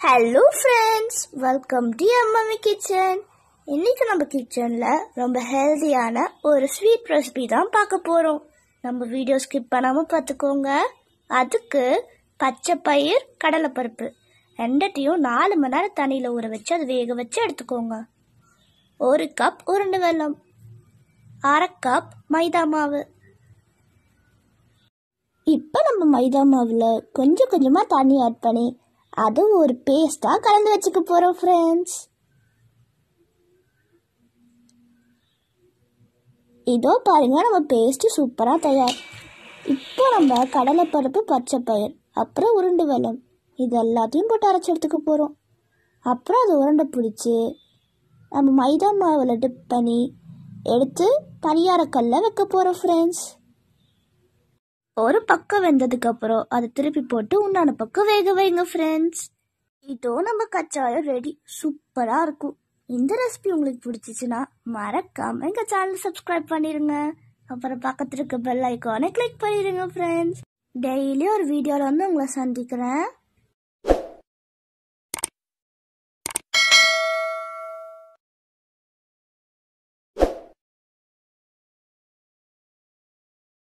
hello friends welcome to Ammami kitchen இன்னைக்கு நம்ம கிச்சனில் ரொம்ப ஹெல்தியான ஒரு ஸ்வீட் ரெசிபி தான் பார்க்க போகிறோம் நம்ம வீடியோ ஸ்கிப் பண்ணாமல் பார்த்துக்கோங்க அதுக்கு பச்சை பயிர் கடலைப்பருப்பு ரெண்டத்தையும் நாலு மணி நேரம் தண்ணியில் ஊற வச்சு அதை வேக வச்சு எடுத்துக்கோங்க ஒரு கப் உருண்டை வெல்லம் அரை கப் மைதா மாவு இப்போ நம்ம மைதா மாவில் கொஞ்சம் கொஞ்சமாக தண்ணி ஆட் பண்ணி அது ஒரு பேஸ்ட்டாக கலந்து வச்சுக்க போகிறோம் ஃப்ரெண்ட்ஸ் இதோ பாருங்க நம்ம பேஸ்ட்டு சூப்பராக தயார் இப்போ நம்ம கடலைப்பருப்பு பச்சை பயிர் அப்புறம் உருண்டு வெல்லம் இது எல்லாத்தையும் போட்டு அரைச்சி எடுத்துக்க போகிறோம் அப்புறம் அது உருண்டை பிடிச்சி நம்ம மைதா மாவில் டிப் பண்ணி எடுத்து பணியாரக்கல்ல வைக்க போகிறோம் ஃப்ரெண்ட்ஸ் ஒரு பக்கம் வெந்ததுக்கு அப்புறம் அதை திருப்பி போட்டு உன்னான பக்கம் வேக வைங்க ஃப்ரெண்ட்ஸ் இதோ நம்ம கச்சாயம் ரெடி சூப்பரா இருக்கும் இந்த ரெசிபி உங்களுக்கு பிடிச்சிச்சுன்னா மறக்காம எங்க சேனல் சப்ஸ்கிரைப் பண்ணிருங்க அப்புறம் பக்கத்துல இருக்க பெல் ஐக்கானை கிளிக் பண்ணிடுங்க ஃப்ரெண்ட்ஸ் டெய்லி ஒரு வீடியோல வந்து உங்களை சந்திக்கிறேன்